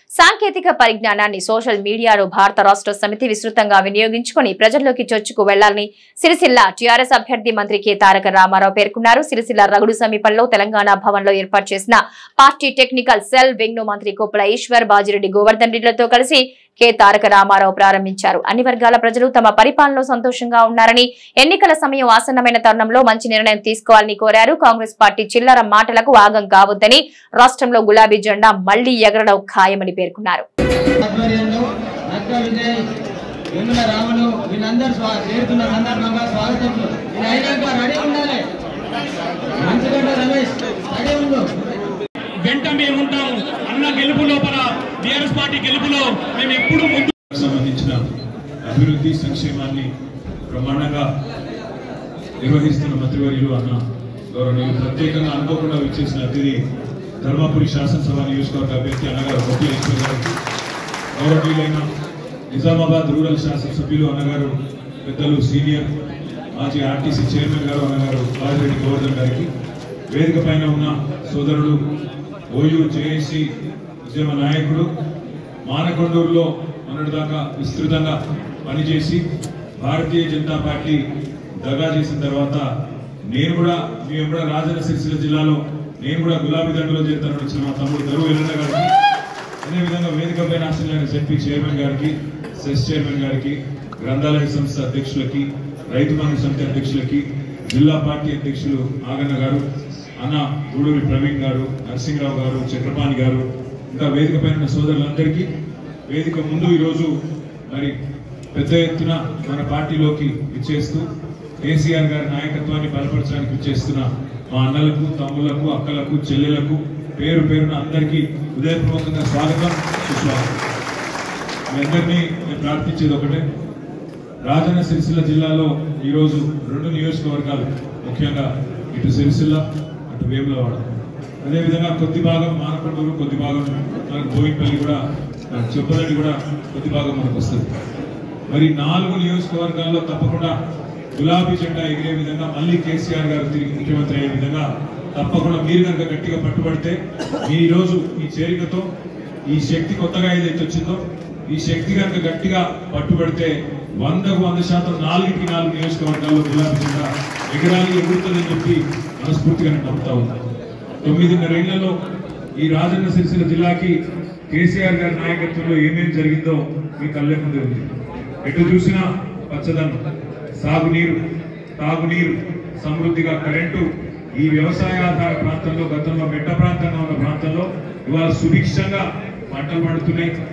సాంకేతిక పరిజ్ఞానాన్ని సోషల్ మీడియాలో భారత రాష్ట్ర సమితి విస్తృతంగా వినియోగించుకుని ప్రజల్లోకి చొచ్చుకు వెళ్లాలని సిరిసిల్ల టీఆర్ఎస్ అభ్యర్థి మంత్రి కె తారక రామారావు పేర్కొన్నారు సిరిసిల్ల రగుడు సమీపంలో తెలంగాణ భవన్ లో ఏర్పాటు చేసిన పార్టీ టెక్నికల్ సెల్ వింగ్ ను మంత్రి కొప్పుల ఈశ్వర్ బాజిరెడ్డి గోవర్ధన్ రెడ్డిలతో కలిసి కె తారక రామారావు ప్రారంభించారు అన్ని వర్గాల ప్రజలు తమ పరిపాలనలో సంతోషంగా ఉన్నారని ఎన్నికల సమయం ఆసన్నమైన తరుణంలో మంచి నిర్ణయం తీసుకోవాలని కోరారు కాంగ్రెస్ పార్టీ చిల్లర మాటలకు ఆగం కావద్దని రాష్ట్రంలో గులాబీ జెండా మళ్లీ ఎగరడం ఖాయమని పేర్కొన్నారు ఆధ్వర్యంలో నక్క విజయ్ వెన్నుల రాములు వీళ్ళందరూ స్వా చేరుతున్న సందర్భంగా స్వాగతం ఇది అయినాక రెడీ ఉండాలి మంచిగడ్డ రమేష్ రెడీ ఉండు వెంట మేము ఉంటాము అన్న గెలుపు లోపల టీఆర్ఎస్ పార్టీ గెలుపులో మేము ఎప్పుడు ముందు సంబంధించిన అభివృద్ధి సంక్షేమాన్ని బ్రహ్మాండంగా నిర్వహిస్తున్న మంత్రివర్యులు అన్న గౌరవనీయులు ప్రత్యేకంగా అనుకోకుండా విచ్చేసిన అతిథి ధర్మపురి శాసనసభ నియోజకవర్గ అభ్యర్థి అన్నగారు గొప్ప ఈశ్వర్ గారికి గౌరవనీయులైన నిజామాబాద్ రూరల్ శాసనసభ్యులు అన్నగారు పెద్దలు సీనియర్ మాజీ ఆర్టీసీ చైర్మన్ గారు అన్నగారు బాజిరెడ్డి గోవర్ధన్ గారికి వేదిక పైన ఉన్న సోదరుడు ఓయూ జేఏసీ ఉద్యమ నాయకుడు మానకొండూరులో మొన్నటిదాకా విస్తృతంగా పనిచేసి భారతీయ జనతా పార్టీ దగా చేసిన తర్వాత నేను కూడా మేము కూడా రాజన్న సిరిసిల్ల జిల్లాలో నేను కూడా గులాబీ దండలో చేరుతానని వచ్చిన మా తమ్ముడు దరువు ఎల్లన్న గారికి అదేవిధంగా వేదిక పైన ఆశ్రయించిన జెడ్పీ చైర్మన్ గారికి సెస్ చైర్మన్ గారికి గ్రంథాలయ సంస్థ అధ్యక్షులకి రైతు బంధు సమితి అధ్యక్షులకి జిల్లా పార్టీ అధ్యక్షులు ఆగన్న గారు అన్న గూడూరి ప్రవీణ్ గారు నరసింహరావు గారు చక్రపాణి గారు ఇంకా వేదిక పైన ఉన్న సోదరులందరికీ వేదిక ముందు ఈరోజు మరి పెద్ద ఎత్తున మన పార్టీలోకి ఇచ్చేస్తూ కేసీఆర్ గారి నాయకత్వాన్ని బలపరచడానికి ఇచ్చేస్తున్న మా అన్నలకు తమ్ములకు అక్కలకు చెల్లెలకు పేరు పేరున అందరికీ హృదయపూర్వకంగా స్వాగతం సుస్వాగతం మీ అందరినీ నేను ప్రార్థించేది ఒకటే రాజన్న సిరిసిల్ల జిల్లాలో ఈరోజు రెండు నియోజకవర్గాలు ముఖ్యంగా ఇటు సిరిసిల్ల అటు వేములవాడ అదేవిధంగా కొద్ది భాగం మానకొండూరు కొద్ది భాగం మనకు బోయినపల్లి కూడా మనకు చెప్పదండి కూడా కొద్ది భాగం మనకు వస్తుంది మరి నాలుగు నియోజకవర్గాల్లో తప్పకుండా గులాబీ జెండా ఎగిరే విధంగా మళ్ళీ కేసీఆర్ గారు తిరిగి ముఖ్యమంత్రి అయ్యే విధంగా తప్పకుండా మీరు కనుక గట్టిగా పట్టుబడితే మీ ఈ రోజు ఈ చేరికతో ఈ శక్తి కొత్తగా ఏదైతే వచ్చిందో ఈ శక్తి కనుక గట్టిగా పట్టుబడితే వందకు వంద శాతం నాలుగుకి నాలుగు నియోజకవర్గాల్లో గులాబీ జెండా ఎగరాలి ఎగురుతుందని చెప్పి మనస్ఫూర్తిగా నేను నమ్ముతా ఉన్నాను తొమ్మిదిన్నరేళ్లలో ఈ రాజన్న సిరిసిల్ల జిల్లాకి కేసీఆర్ గారి నాయకత్వంలో ఏమేమి జరిగిందో మీ కళ్ళ ముందే ఉంది ఎటు చూసినా పచ్చదనం సాగునీరు తాగునీరు సమృద్ధిగా కరెంటు ఈ వ్యవసాయాధార ప్రాంతంలో గతంలో మెట్ట ప్రాంతంగా ఉన్న ప్రాంతంలో ఇవాళ సుభిక్షంగా పంటలు పండుతున్నాయి